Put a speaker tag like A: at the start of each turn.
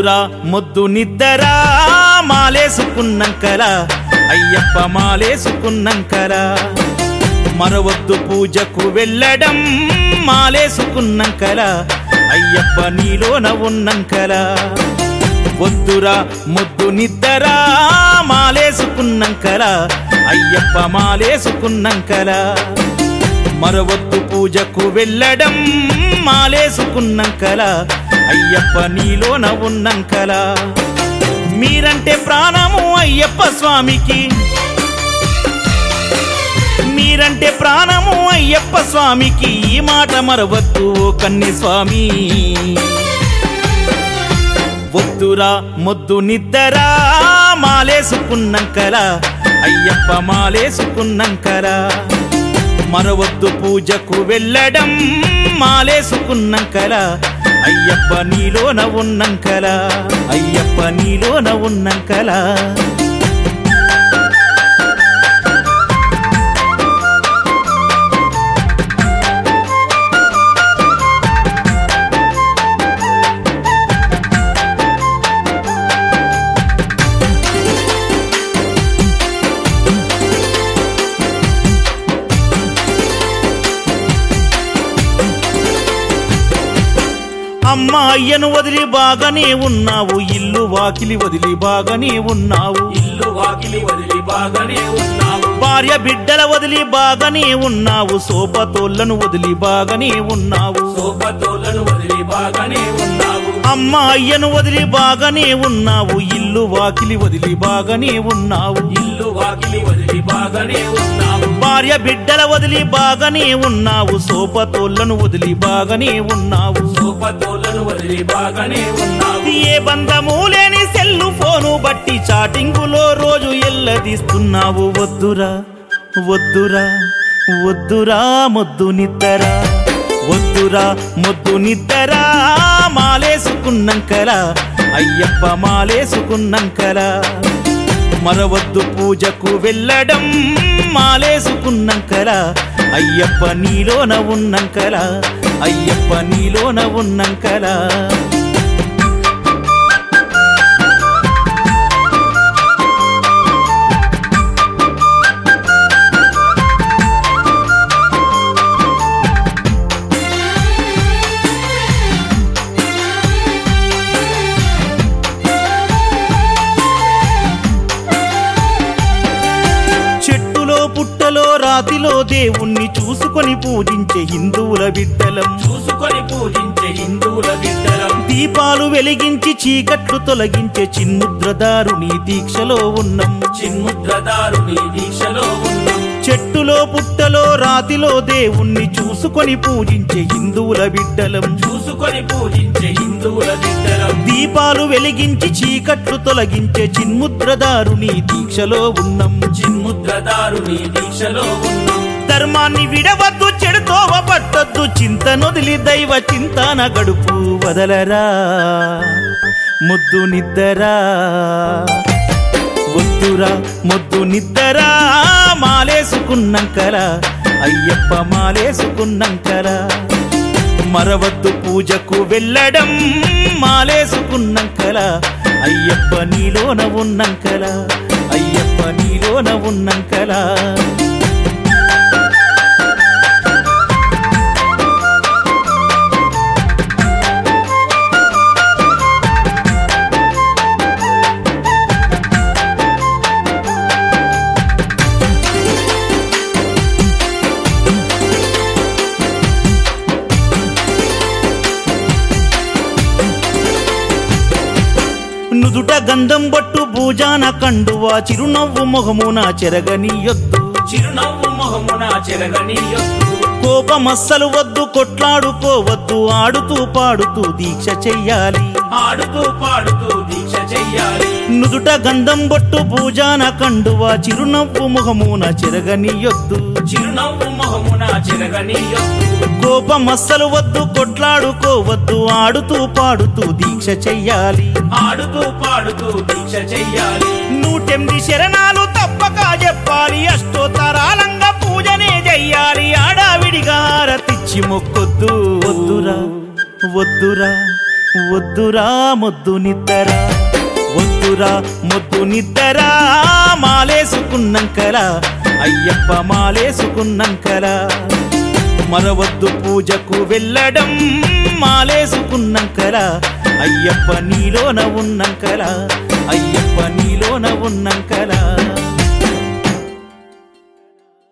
A: వద్దురా మొద్దు నిద్దరా మాలేసుకున్నంకల అయ్యప్ప మాలేసుకున్నంకల మరవద్దు పూజకు వెళ్ళడం మాలేసుకున్నంకల అయ్యప్ప నీలోన ఉన్నంకల వద్దురా మొద్దు నిద్దరా మాలేసుకున్నంకల అయ్యప్ప మాలేసుకున్నంకల మరవద్దు పూజకు వెళ్ళడం మాలేసుకున్నంకల అయ్యప్ప నీలోన ఉన్నంకల మీరంటే ప్రాణము అయ్యప్ప స్వామికి మీరంటే ప్రాణము అయ్యప్ప స్వామికి ఈ మాట మరవద్దు ఓ కన్ని స్వామి వద్దురా మొద్దు నిద్దరా మాలేసుకున్నంకల అయ్యప్ప మాలేసుకున్నంకల మరవద్దు పూజకు వెళ్ళడం మాలేసుకున్నంకల అయ్యప్ప నీలోన ఉన్నంకల అయ్యప్ప నీలోన ఉన్నంకల అమ్మ అయ్యను వదిలి బాగానే ఉన్నావు ఇల్లు వాకిలి వదిలి బాగానే ఉన్నావు
B: ఇల్లు వాకిలి వదిలి బాగానే ఉన్నావు
A: భార్య బిడ్డల వదిలి బాగానే ఉన్నావు సోపతోళ్లను వదిలి బాగానే ఉన్నావు
B: సోపతోలను వదిలి బాగానే ఉన్నావు
A: అమ్మ అయ్యను వదిలి బాగానే ఉన్నావు ఇల్లు వాకిలి వదిలి బాగానే ఉన్నావు
B: ఇల్లు వాకిలి వదిలి బాగానే ఉన్నావు
A: భార్య బిడ్డల వదిలి బాగానే ఉన్నావు సోపతోళ్లను వదిలి బాగానే ఉన్నావు
B: సోపతోలను వదిలి బాగానే ఉన్నావు
A: ఏ బంధము లేని సెల్లు ఫోను బట్టి చాటింగులో రోజు ఎల్లదీస్తున్నావు వద్దురా వద్దురా వద్దురా మొద్దు నిద్దరా వద్దురా మొద్దు నిద్దరా మాలేసుకున్నంకల అయ్యప్ప మాలేసుకున్నంకల మరవద్దు పూజకు వెళ్ళడం మాలేసుకున్నంకల అయ్యప్ప నీలోన ఉన్నంకల అయ్యప్ప నీలోన ఉన్నంకల చెట్టులో పుట్టలో రాతిలో దేవుణ్ణి చూసుకొని పూజించే హిందువుల బిడ్డలం
B: చూసుకొని పూజించే హిందువుల బిడ్డలం
A: దీపాలు వెలిగించి చీకట్లు తొలగించే చిన్ముద్రదారుని దీక్షలో ఉన్నాం
B: చిన్ముద్రదారుని దీక్షలో ఉన్నాం
A: చెట్టులో పుట్టలో రాతిలో దేవుణ్ణి చూసుకొని పూజించే హిందువుల బిడ్డలం
B: చూసుకొని పూజించే హిందువుల బిడ్డలం
A: దీపాలు వెలిగించి చీకట్లు తొలగించే చిన్ముద్రదారుని దీక్షలో ఉన్నాం
B: చిన్ముద్రదారుని దీక్షలో ఉన్నాం
A: ధర్మాన్ని విడవద్దు చెడుతోవ పట్టొద్దు చింతనొదిలి దైవ చింతన గడుపు వదలరా ముద్దు నిద్దరా వద్దురా ముద్దు నిద్దరా మాలేసుకున్నంకల అయ్యప్ప మాలేసుకున్నంకల మరవద్దు పూజకు వెళ్ళడం మాలేసుకున్నంకల అయ్యప్ప నీలోన ఉన్నంకల అయ్యప్ప నీలోన ఉన్నంకల నుదుట గంధం బొట్టు భూజాన కండువా చిరునవ్వు మొహమున చెరగనీయొద్దు
B: చిరునవ్వు మొహమున చెరగనీయొద్దు
A: కోపమస్సలు వద్దు కొట్లాడుకోవద్దు ఆడుతూ పాడుతూ దీక్ష చెయ్యాలి
B: ఆడుతూ పాడుతూ దీక్ష చెయ్యాలి
A: నుదుట గంధం బొట్టు భూజాన కండువా చిరునవ్వు మొహమున చెరగనీయొద్దు
B: చిరునవ్వు మొహమున చెరగనీయొద్దు
A: కోపమస్సలు వద్దు కొట్లాడుకోవద్దు ఆడుతూ పాడుతూ దీక్ష చెయ్యాలి
B: ఆడుతూ పాడుతూ దీక్ష చెయ్యాలి
A: నూటెనిమిది శరణాలు తప్పక చెప్పాలి అష్టోత్తరాలంగా పూజనే చెయ్యాలి ఆడావిడిగా హారతిచ్చి మొక్కొద్దు వద్దురా వద్దురా వద్దురా మొద్దు నిద్దరా వద్దురా మొద్దు నిద్దరా మాలేసుకున్నంకలా అయ్యప్ప మాలేసుకున్నంకలా మరవద్దు పూజకు వెళ్ళడం మాలేసుకున్నంకలా అయ్యప్ప నీలోన ఉన్నంకలా అయ్యప్ప నీలోన ఉన్నంకలా